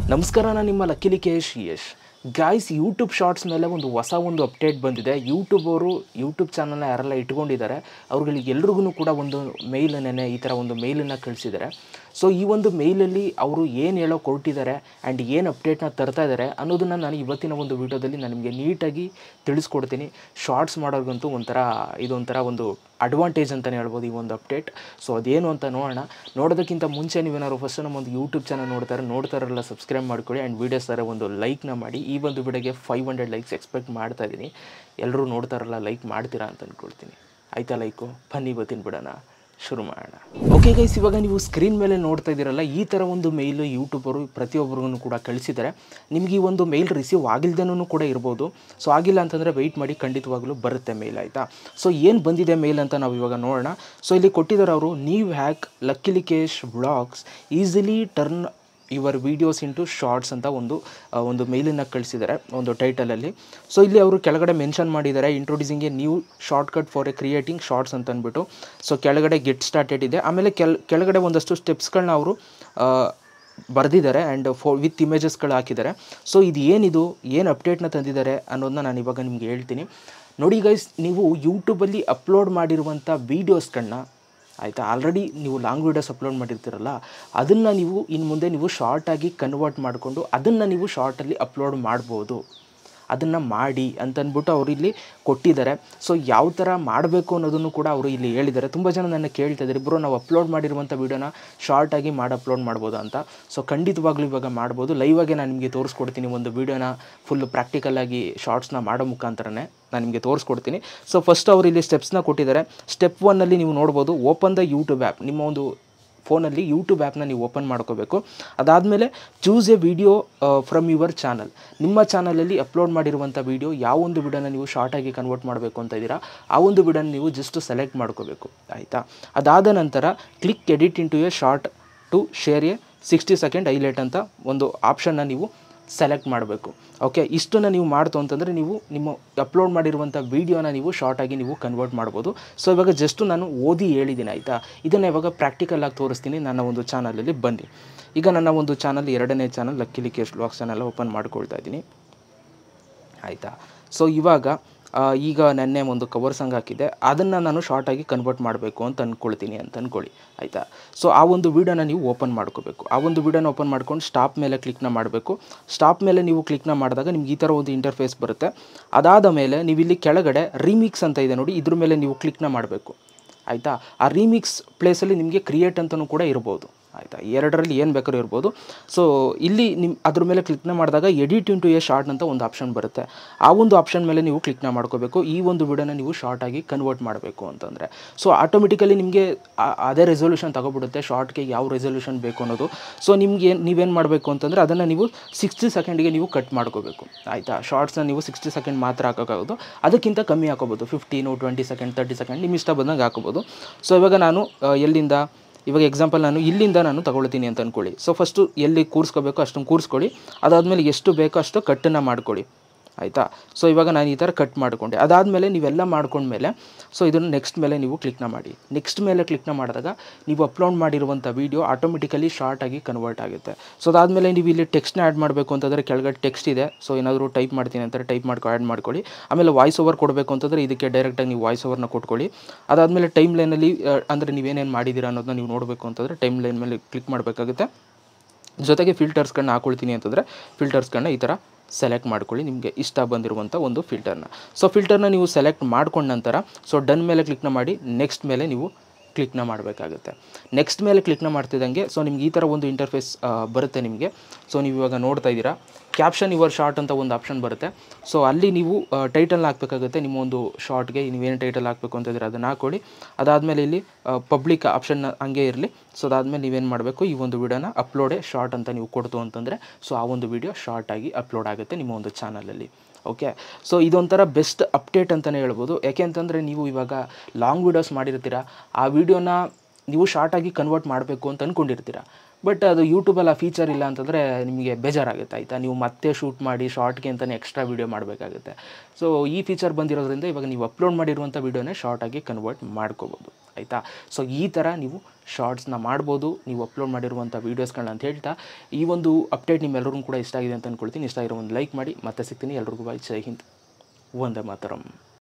ನಮಸ್ಕಾರ ನಾನು ನಿಮ್ಮ luckily Kesh Yash guys YouTube shorts ಮೇಲೆ ಒಂದು ಹೊಸ ಒಂದು ಅಪ್ಡೇಟ್ ಬಂದಿದೆ ಯೂಟ್ಯೂಬ್ ಅವರು ಯೂಟ್ಯೂಬ್ ಚಾನಲ್ನ ಯಾರೆಲ್ಲ ಇಟ್ಕೊಂಡಿದ್ದಾರೆ ಅವ್ರುಗಳಿಗೆ ಎಲ್ರಿಗೂ ಕೂಡ ಒಂದು ಮೇಲ್ ನೆನೆ ಈ ಥರ ಒಂದು ಮೇಲನ್ನು ಕಳಿಸಿದ್ದಾರೆ ಸೊ ಈ ಒಂದು ಮೇಲಲ್ಲಿ ಅವರು ಏನು ಹೇಳೋ ಕೊಟ್ಟಿದ್ದಾರೆ ಆ್ಯಂಡ್ ಏನು ಅಪ್ಡೇಟ್ನ ತರ್ತಾ ಇದ್ದಾರೆ ಅನ್ನೋದನ್ನು ನಾನು ಇವತ್ತಿನ ಒಂದು ವಿಡಿಯೋದಲ್ಲಿ ನಾನು ನಿಮಗೆ ನೀಟಾಗಿ ತಿಳಿಸ್ಕೊಡ್ತೀನಿ ಶಾರ್ಟ್ಸ್ ಮಾಡೋರ್ಗಂತೂ ಒಂಥರ ಇದೊಂಥರ ಒಂದು ಅಡ್ವಾಂಟೇಜ್ ಅಂತಲೇ ಹೇಳ್ಬೋದು ಈ ಒಂದು ಅಪ್ಡೇಟ್ ಸೊ ಅದೇನು ಅಂತ ನೋಡೋಣ ನೋಡೋದಕ್ಕಿಂತ ಮುಂಚೆ ನೀವೇನಾದ್ರು ಫಸ್ಟ್ ನಮ್ಮ ಒಂದು ಯೂಟ್ಯೂಬ್ ಚಾನಲ್ ನೋಡ್ತಾರೆ ನೋಡ್ತಾರಲ್ಲ ಸಬ್ಸ್ಕ್ರೈಬ್ ಮಾಡ್ಕೊಳ್ಳಿ ಆ್ಯಂಡ್ ವೀಡಿಯೋಸ್ ಥರ ಒಂದು ಲೈಕ್ನ ಮಾಡಿ ಈ ಒಂದು ವಿಡಿಯೋಗೆ ಫೈವ್ ಹಂಡ್ರೆಡ್ ಲೈಕ್ಸ್ ಎಕ್ಸ್ಪೆಕ್ಟ್ ಮಾಡ್ತಾ ಇದ್ದೀನಿ ಎಲ್ಲರೂ ನೋಡ್ತಾರಲ್ಲ ಲೈಕ್ ಮಾಡ್ತೀರಾ ಅಂತ ಅಂದ್ಕೊಳ್ತೀನಿ ಆಯ್ತಾ ಲೈಕು ಬನ್ನಿ ಇವತ್ತಿನ ಬಿಡೋಣ ಶುರು ಮಾಡೋಣ ಓಕೆ ಗೈಸ್ ಇವಾಗ ನೀವು ಸ್ಕ್ರೀನ್ ಮೇಲೆ ನೋಡ್ತಾ ಇದ್ದೀರಲ್ಲ ಈ ಥರ ಒಂದು ಮೇಲ್ ಯೂಟ್ಯೂಬರು ಪ್ರತಿಯೊಬ್ಬರಿಗೂ ಕೂಡ ಕಳಿಸಿದ್ದಾರೆ ನಿಮಗೆ ಈ ಒಂದು ಮೇಲ್ ರಿಸೀವ್ ಆಗಿಲ್ದೇನೂ ಕೂಡ ಇರ್ಬೋದು ಸೊ ಆಗಿಲ್ಲ ಅಂತಂದರೆ ವೆಯ್ಟ್ ಮಾಡಿ ಖಂಡಿತವಾಗ್ಲೂ ಬರುತ್ತೆ ಮೇಲ್ ಆಯಿತಾ ಸೊ ಏನು ಬಂದಿದೆ ಮೇಲ್ ಅಂತ ನಾವು ಇವಾಗ ನೋಡೋಣ ಸೊ ಇಲ್ಲಿ ಕೊಟ್ಟಿದ್ದಾರೆ ಅವರು ನೀವು hack luckily Kesh vlogs easily turn your videos into shorts ಅಂತ ಒಂದು ಆ, ಒಂದು ಮೇಲನ್ನು ಕಳಿಸಿದ್ದಾರೆ ಒಂದು ಟೈಟಲಲ್ಲಿ ಸೊ ಇಲ್ಲಿ ಅವರು ಕೆಳಗಡೆ ಮೆನ್ಷನ್ ಮಾಡಿದ್ದಾರೆ introducing a new shortcut for a creating shorts ಅಂತ ಅಂದ್ಬಿಟ್ಟು ಸೊ ಕೆಳಗಡೆ ಗೆಟ್ ಸ್ಟಾರ್ಟೆಡ್ ಇದೆ ಆಮೇಲೆ ಕೆಲ್ ಕೆಳಗಡೆ ಒಂದಷ್ಟು ಸ್ಟೆಪ್ಸ್ಗಳನ್ನ ಅವರು ಬರೆದಿದ್ದಾರೆ ಆ್ಯಂಡ್ ಫೋ ವಿತ್ ಇಮೇಜಸ್ಗಳು ಹಾಕಿದ್ದಾರೆ ಸೊ ಇದು ಏನಿದು ಏನು ಅಪ್ಡೇಟ್ನ ತಂದಿದ್ದಾರೆ ಅನ್ನೋದನ್ನ ನಾನು ಇವಾಗ ನಿಮ್ಗೆ ಹೇಳ್ತೀನಿ ನೋಡಿ ಗೈಸ್ ನೀವು ಯೂಟ್ಯೂಬಲ್ಲಿ ಅಪ್ಲೋಡ್ ಮಾಡಿರುವಂಥ ವೀಡಿಯೋಸ್ಗಳನ್ನ ಆಯಿತಾ ಆಲ್ರೆಡಿ ನೀವು ಲಾಂಗ್ ವೀಡಿಯೋಸ್ ಅಪ್ಲೋಡ್ ಮಾಡಿರ್ತೀರಲ್ಲ ಅದನ್ನು ನೀವು ಇನ್ನು ಮುಂದೆ ನೀವು ಶಾರ್ಟಾಗಿ ಕನ್ವರ್ಟ್ ಮಾಡಿಕೊಂಡು ಅದನ್ನು ನೀವು ಶಾರ್ಟಲ್ಲಿ ಅಪ್ಲೋಡ್ ಮಾಡ್ಬೋದು ಅದನ್ನು ಮಾಡಿ ಅಂತಂದ್ಬಿಟ್ಟು ಅವರು ಇಲ್ಲಿ ಕೊಟ್ಟಿದ್ದಾರೆ ಸೊ ಯಾವ ಥರ ಮಾಡಬೇಕು ಅನ್ನೋದನ್ನು ಕೂಡ ಅವರು ಇಲ್ಲಿ ಹೇಳಿದ್ದಾರೆ ತುಂಬ ಜನ ನನ್ನ ಕೇಳ್ತಾ ಇದ್ದಾರೆ ಬ್ರೋ ನಾವು ಅಪ್ಲೋಡ್ ಮಾಡಿರುವಂಥ ವೀಡಿಯೋನ ಶಾರ್ಟಾಗಿ ಮಾಡಿ ಅಪ್ಲೋಡ್ ಮಾಡ್ಬೋದು ಅಂತ ಸೊ ಖಂಡಿತವಾಗ್ಲೂ ಇವಾಗ ಮಾಡ್ಬೋದು ಲೈವಾಗೆ ನಾನು ನಿಮಗೆ ತೋರಿಸ್ಕೊಡ್ತೀನಿ ಒಂದು ವೀಡಿಯೋನ ಫುಲ್ ಪ್ರಾಕ್ಟಿಕಲಾಗಿ ಶಾರ್ಟ್ಸ್ನ ಮಾಡೋ ಮುಖಾಂತರನೇ ನಾನು ನಿಮಗೆ ತೋರಿಸ್ಕೊಡ್ತೀನಿ ಸೊ ಫಸ್ಟ್ ಅವರು ಇಲ್ಲಿ ಸ್ಟೆಪ್ಸ್ನ ಕೊಟ್ಟಿದ್ದಾರೆ ಸ್ಟೆಪ್ ಒನ್ನಲ್ಲಿ ನೀವು ನೋಡ್ಬೋದು ಓಪನ್ ದ ಯೂಟ್ಯೂಬ್ ಆ್ಯಪ್ ನಿಮ್ಮ ಒಂದು ಫೋನಲ್ಲಿ ಯೂಟ್ಯೂಬ್ ಆ್ಯಪ್ನ ನೀವು ಓಪನ್ ಮಾಡ್ಕೋಬೇಕು ಅದಾದಮೇಲೆ choose a video from your channel ನಿಮ್ಮ ಚಾನಲಲ್ಲಿ ಅಪ್ಲೋಡ್ ಮಾಡಿರುವಂಥ ವಿಡಿಯೋ ಯಾವ ಒಂದು ವಿಡಿಯೋನ ನೀವು ಶಾರ್ಟಾಗಿ ಕನ್ವರ್ಟ್ ಮಾಡಬೇಕು ಅಂತ ಇದ್ದೀರಾ ಆ ಒಂದು ವಿಡಿಯೋನ ನೀವು ಜಸ್ಟ್ ಸೆಲೆಕ್ಟ್ ಮಾಡ್ಕೋಬೇಕು ಆಯಿತಾ ಅದಾದ ನಂತರ click edit into a short to share a sixty second highlight ಅಂತ ಒಂದು ಆಪ್ಷನ್ನ ನೀವು ಸೆಲೆಕ್ಟ್ ಮಾಡಬೇಕು ಓಕೆ ಇಷ್ಟನ್ನು ನೀವು ಮಾಡ್ತು ಅಂತಂದರೆ ನೀವು ನಿಮ್ಮ ಅಪ್ಲೋಡ್ ಮಾಡಿರುವಂಥ ವೀಡಿಯೋನ ನೀವು ಶಾರ್ಟಾಗಿ ನೀವು ಕನ್ವರ್ಟ್ ಮಾಡ್ಬೋದು ಸೊ ಇವಾಗ ಜಸ್ಟು ನಾನು ಓದಿ ಹೇಳಿದ್ದೀನಿ ಆಯಿತಾ ಇದನ್ನು ಇವಾಗ ಪ್ರಾಕ್ಟಿಕಲ್ ಆಗಿ ತೋರಿಸ್ತೀನಿ ನನ್ನ ಒಂದು ಚಾನಲಲ್ಲಿ ಬನ್ನಿ ಈಗ ನನ್ನ ಒಂದು ಚಾನಲ್ ಎರಡನೇ channel luckily Kesh vlogs channel open ಮಾಡ್ಕೊಳ್ತಾ ಇದ್ದೀನಿ ಆಯಿತಾ ಸೊ ಇವಾಗ ಆ, ಈಗ ನೆನ್ನೆ ಒಂದು ಕವರ್ ಸಾಂಗ್ ಹಾಕಿದ್ದೆ ಅದನ್ನು ನಾನು ಶಾರ್ಟಾಗಿ ಕನ್ವರ್ಟ್ ಮಾಡಬೇಕು ಅಂತ ಅಂದ್ಕೊಳ್ತೀನಿ ಅಂತ ಅಂದ್ಕೊಳ್ಳಿ ಆಯಿತಾ ಸೊ ಆ ಒಂದು ವೀಡಿಯೋನ ನೀವು ಓಪನ್ ಮಾಡ್ಕೋಬೇಕು ಆ ಒಂದು ವೀಡಿಯೋನ ಓಪನ್ ಮಾಡ್ಕೊಂಡು ಸ್ಟಾಪ್ ಮೇಲೆ ಕ್ಲಿಕ್ನ ಮಾಡಬೇಕು ಸ್ಟಾಪ್ ಮೇಲೆ ನೀವು ಕ್ಲಿಕ್ನ ಮಾಡಿದಾಗ ನಿಮ್ಗೆ ಈ ಥರ ಒಂದು ಇಂಟರ್ಫೇಸ್ ಬರುತ್ತೆ ಅದಾದ ಮೇಲೆ ನೀವು ಇಲ್ಲಿ ಕೆಳಗಡೆ ರಿಮಿಕ್ಸ್ ಅಂತ ಇದೆ ನೋಡಿ ಇದ್ರ ಮೇಲೆ ನೀವು ಕ್ಲಿಕ್ನ ಮಾಡಬೇಕು ಆಯಿತಾ ಆ ರೀಮಿಕ್ಸ್ ಪ್ಲೇಸಲ್ಲಿ ನಿಮಗೆ ಕ್ರಿಯೇಟ್ ಅಂತಲೂ ಕೂಡ ಇರ್ಬೋದು ಆಯಿತಾ ಎರಡರಲ್ಲಿ ಏನು ಬೇಕಾದ್ರೂ ಇರ್ಬೋದು ಸೊ ಇಲ್ಲಿ ನಿಮ್ಮ ಅದ್ರ ಮೇಲೆ ಕ್ಲಿಕ್ನ ಮಾಡಿದಾಗ ಎಡಿಟ್ ಇಂಟು ಎ ಶಾರ್ಟ್ ಅಂತ ಒಂದು ಆಪ್ಷನ್ ಬರುತ್ತೆ ಆ ಒಂದು ಆಪ್ಷನ್ ಮೇಲೆ ನೀವು ಕ್ಲಿಕ್ನ ಮಾಡ್ಕೋಬೇಕು ಈ ಒಂದು ವಿಡಿಯೋನ ನೀವು ಶಾರ್ಟಾಗಿ ಕನ್ವರ್ಟ್ ಮಾಡಬೇಕು ಅಂತಂದರೆ ಸೊ ಆಟೋಮೆಟಿಕಲಿ ನಿಮಗೆ ಆ- ಅದೇ ರೆಸೊಲ್ಯೂಷನ್ ತಗೊಬಿಡುತ್ತೆ ಶಾರ್ಟ್ಗೆ ಯಾವ ರೆಸೊಲ್ಯೂಷನ್ ಬೇಕು ಅನ್ನೋದು ಸೊ ನಿಮ್ಗೆ ನೀವೇನು ಮಾಡಬೇಕು ಅಂತಂದರೆ ಅದನ್ನು ನೀವು ಸಿಕ್ಸ್ಟಿ ಸೆಕೆಂಡ್ಗೆ ನೀವು ಕಟ್ ಮಾಡ್ಕೋಬೇಕು ಆಯಿತಾ ಶಾರ್ಟ್ಸ್ನ ನೀವು ಸಿಕ್ಸ್ಟಿ ಸೆಕೆಂಡ್ ಮಾತ್ರ ಹಾಕೋಕ್ಕಾಗೋದು ಅದಕ್ಕಿಂತ ಕಮ್ಮಿ ಹಾಕೋಬೋದು fifteen twenty second thirty second ನಿಮ್ಮ ಇಷ್ಟ ಬಂದಂಗೆ ಹಾಕೋಬೋದು ಸೊ ಇವಾಗ ನಾನು ಆ, ಎಲ್ಲಿಂದ ಇವಾಗ ಎಕ್ಸಾಂಪಲ್ ನಾನು ಇಲ್ಲಿಂದ ನಾನು ತಗೊಳ್ತೀನಿ ಅಂತ ಅಂದ್ಕೊಳ್ಳಿ ಸೊ ಫಸ್ಟು ಎಲ್ಲಿ ಕೂರಿಸ್ಕೋಬೇಕು ಅಷ್ಟೊಂದು ಕೂರಿಸ್ಕೊಳ್ಳಿ ಅದಾದಮೇಲೆ ಎಷ್ಟು ಬೇಕೋ ಅಷ್ಟು ಕಟ್ಟನ್ನು ಮಾಡ್ಕೊಳ್ಳಿ ಆಯಿತಾ ಸೊ ಇವಾಗ ನಾನು ಈ ಥರ ಕಟ್ ಮಾಡಿಕೊಂಡೆ ಅದಾದಮೇಲೆ ನೀವೆಲ್ಲ ಮಾಡ್ಕೊಂಡ್ಮೇಲೆ ಸೊ ಇದನ್ನು ನೆಕ್ಸ್ಟ್ ಮೇಲೆ ನೀವು ಕ್ಲಿಕ್ನ ಮಾಡಿ ನೆಕ್ಸ್ಟ್ ಮೇಲೆ ಕ್ಲಿಕ್ನ ಮಾಡಿದಾಗ ನೀವು ಅಪ್ಲೋಡ್ ಮಾಡಿರುವಂಥ ವೀಡಿಯೋ ಆಟೋಮೆಟಿಕಲಿ ಶಾರ್ಟಾಗಿ ಕನ್ವರ್ಟ್ ಆಗುತ್ತೆ ಸೊ ಅದಾದಮೇಲೆ ನೀವು ಇಲ್ಲಿ ಟೆಕ್ಸ್ಟ್ನ ಆ್ಯಡ್ ಮಾಡಬೇಕು ಅಂತಂದರೆ ಕೆಳಗಡೆ ಟೆಕ್ಸ್ಟ್ ಇದೆ ಸೊ ಏನಾದರೂ ಟೈಪ್ ಮಾಡ್ತೀನಿ ಅಂತಾರೆ ಟೈಪ್ ಮಾಡ್ಕೊ ಆ್ಯಡ್ ಮಾಡ್ಕೊಳ್ಳಿ ಆಮೇಲೆ ವಾಯ್ಸ್ ಓವರ್ ಕೊಡಬೇಕು ಅಂತಂದರೆ ಇದಕ್ಕೆ ಡೈರೆಕ್ಟಾಗಿ ನೀವು ವಾಯ್ಸ್ ಓವರ್ನ ಕೊಟ್ಕೊಳ್ಳಿ ಅದಾದಮೇಲೆ ಟೈಮ್ ಲೈನಲ್ಲಿ ಅಂದರೆ ನೀವೇನೇನು ಮಾಡಿದ್ದೀರಾ ಅನ್ನೋದನ್ನ ನೀವು ನೋಡಬೇಕು ಅಂತಂದರೆ ಟೈಮ್ ಲೈನ್ ಮೇಲೆ ಕ್ಲಿಕ್ ಮಾಡಬೇಕಾಗುತ್ತೆ ಜೊತೆಗೆ ಫಿಲ್ಟರ್ಸ್ಗಳನ್ನ ಹಾಕೊಳ್ತೀನಿ ಅಂತಂದರೆ ಫಿಲ್ಟರ್ಸ್ಗಳನ್ನ ಈ ಥರ ಸೆಲೆಕ್ಟ್ ಮಾಡ್ಕೊಳ್ಳಿ ನಿಮಗೆ ಇಷ್ಟ ಬಂದಿರುವಂಥ ಒಂದು ಫಿಲ್ಟರ್ನ ಸೊ ಫಿಲ್ಟರ್ನ ನೀವು ಸೆಲೆಕ್ಟ್ ಮಾಡ್ಕೊಂಡ ನಂತರ ಸೊ ಡನ್ ಮೇಲೆ ಕ್ಲಿಕ್ನ ಮಾಡಿ ನೆಕ್ಸ್ಟ್ ಮೇಲೆ ನೀವು ಕ್ಲಿಕ್ನ ಮಾಡಬೇಕಾಗುತ್ತೆ ನೆಕ್ಸ್ಟ್ ಮೇಲೆ ಕ್ಲಿಕ್ನ ಮಾಡ್ತಿದ್ದಂಗೆ ಸೊ ನಿಮ್ಗೆ ಈ ಥರ ಒಂದು ಇಂಟರ್ಫೇಸ್ ಬರುತ್ತೆ ನಿಮಗೆ ಸೊ ನೀವು ಇವಾಗ ನೋಡ್ತಾ ಇದ್ದೀರಾ ಕ್ಯಾಪ್ಷನ್ ಯುವರ್ ಶಾರ್ಟ್ ಅಂತ ಒಂದು ಆಪ್ಷನ್ ಬರುತ್ತೆ ಸೊ ಅಲ್ಲಿ ನೀವು ಟೈಟಲ್ನ ಹಾಕಬೇಕಾಗುತ್ತೆ ನಿಮ್ಮ ಒಂದು ಶಾರ್ಟ್ಗೆ ನೀವೇನು ಟೈಟಲ್ ಹಾಕಬೇಕು ಅಂತ ಇದ್ದೀರಾ ಅದನ್ನು ಹಾಕೊಳ್ಳಿ ಅದಾದಮೇಲೆ ಇಲ್ಲಿ ಪಬ್ಲಿಕ್ ಆಪ್ಷನ್ ಹಂಗೆ ಇರಲಿ ಸೊ ಅದಾದಮೇಲೆ ನೀವೇನು ಮಾಡಬೇಕು ಈ ಒಂದು ವಿಡಿಯೋನ ಅಪ್ಲೋಡೇ ಶಾರ್ಟ್ ಅಂತ ನೀವು ಕೊಡ್ತು ಅಂತಂದರೆ ಸೊ ಆ ಒಂದು ವಿಡಿಯೋ ಶಾರ್ಟಾಗಿ ಅಪ್ಲೋಡ್ ಆಗುತ್ತೆ ನಿಮ್ಮ ಒಂದು ಚಾನಲಲ್ಲಿ ಓಕೆ ಸೊ ಇದೊಂಥರ ಬೆಸ್ಟ್ ಅಪ್ಡೇಟ್ ಅಂತಲೇ ಹೇಳ್ಬೋದು ಯಾಕೆ ಅಂತಂದರೆ ನೀವು ಇವಾಗ ಲಾಂಗ್ ವೀಡಿಯೋಸ್ ಮಾಡಿರ್ತೀರ ಆ ವಿಡಿಯೋನ ನೀವು ಶಾರ್ಟಾಗಿ ಕನ್ವರ್ಟ್ ಮಾಡಬೇಕು ಅಂತ ಅಂದ್ಕೊಂಡಿರ್ತೀರ ಬಟ್ ಅದು ಯೂಟ್ಯೂಬಲ್ಲಿ ಆ ಫೀಚರ್ ಇಲ್ಲ ಅಂತಂದರೆ ನಿಮಗೆ ಬೇಜಾರಾಗುತ್ತೆ ಆಯಿತಾ ನೀವು ಮತ್ತೆ ಶೂಟ್ ಮಾಡಿ ಶಾರ್ಟ್ಗೆ ಅಂತಲೇ ಎಕ್ಸ್ಟ್ರಾ ವೀಡಿಯೋ ಮಾಡಬೇಕಾಗುತ್ತೆ ಸೊ ಈ ಫೀಚರ್ ಬಂದಿರೋದ್ರಿಂದ ಇವಾಗ ನೀವು ಅಪ್ಲೋಡ್ ಮಾಡಿರುವಂಥ ವೀಡಿಯೋನೇ ಶಾರ್ಟಾಗಿ ಕನ್ವರ್ಟ್ ಮಾಡ್ಕೋಬೋದು ಆಯಿತಾ ಸೊ ಈ ಥರ ನೀವು ಶಾರ್ಟ್ಸ್ನ ಮಾಡ್ಬೋದು ನೀವು ಅಪ್ಲೋಡ್ ಮಾಡಿರುವಂಥ ವೀಡಿಯೋಸ್ಗಳನ್ನ ಅಂತ ಹೇಳ್ತಾ ಈ ಒಂದು ಅಪ್ಡೇಟ್ ನಿಮ್ಮೆಲ್ಲರಿಗೂ ಕೂಡ ಇಷ್ಟ ಆಗಿದೆ ಅಂತ ಅಂದ್ಕೊಳ್ತೀನಿ ಇಷ್ಟ ಆಗಿರೋ ಒಂದು ಲೈಕ್ ಮಾಡಿ ಮತ್ತೆ ಸಿಗ್ತೀನಿ ಎಲ್ರಿಗೂ ಬಾಯ್ ಜೈ ಹಿಂದ್ ವಂದೇ ಮಾತರಂ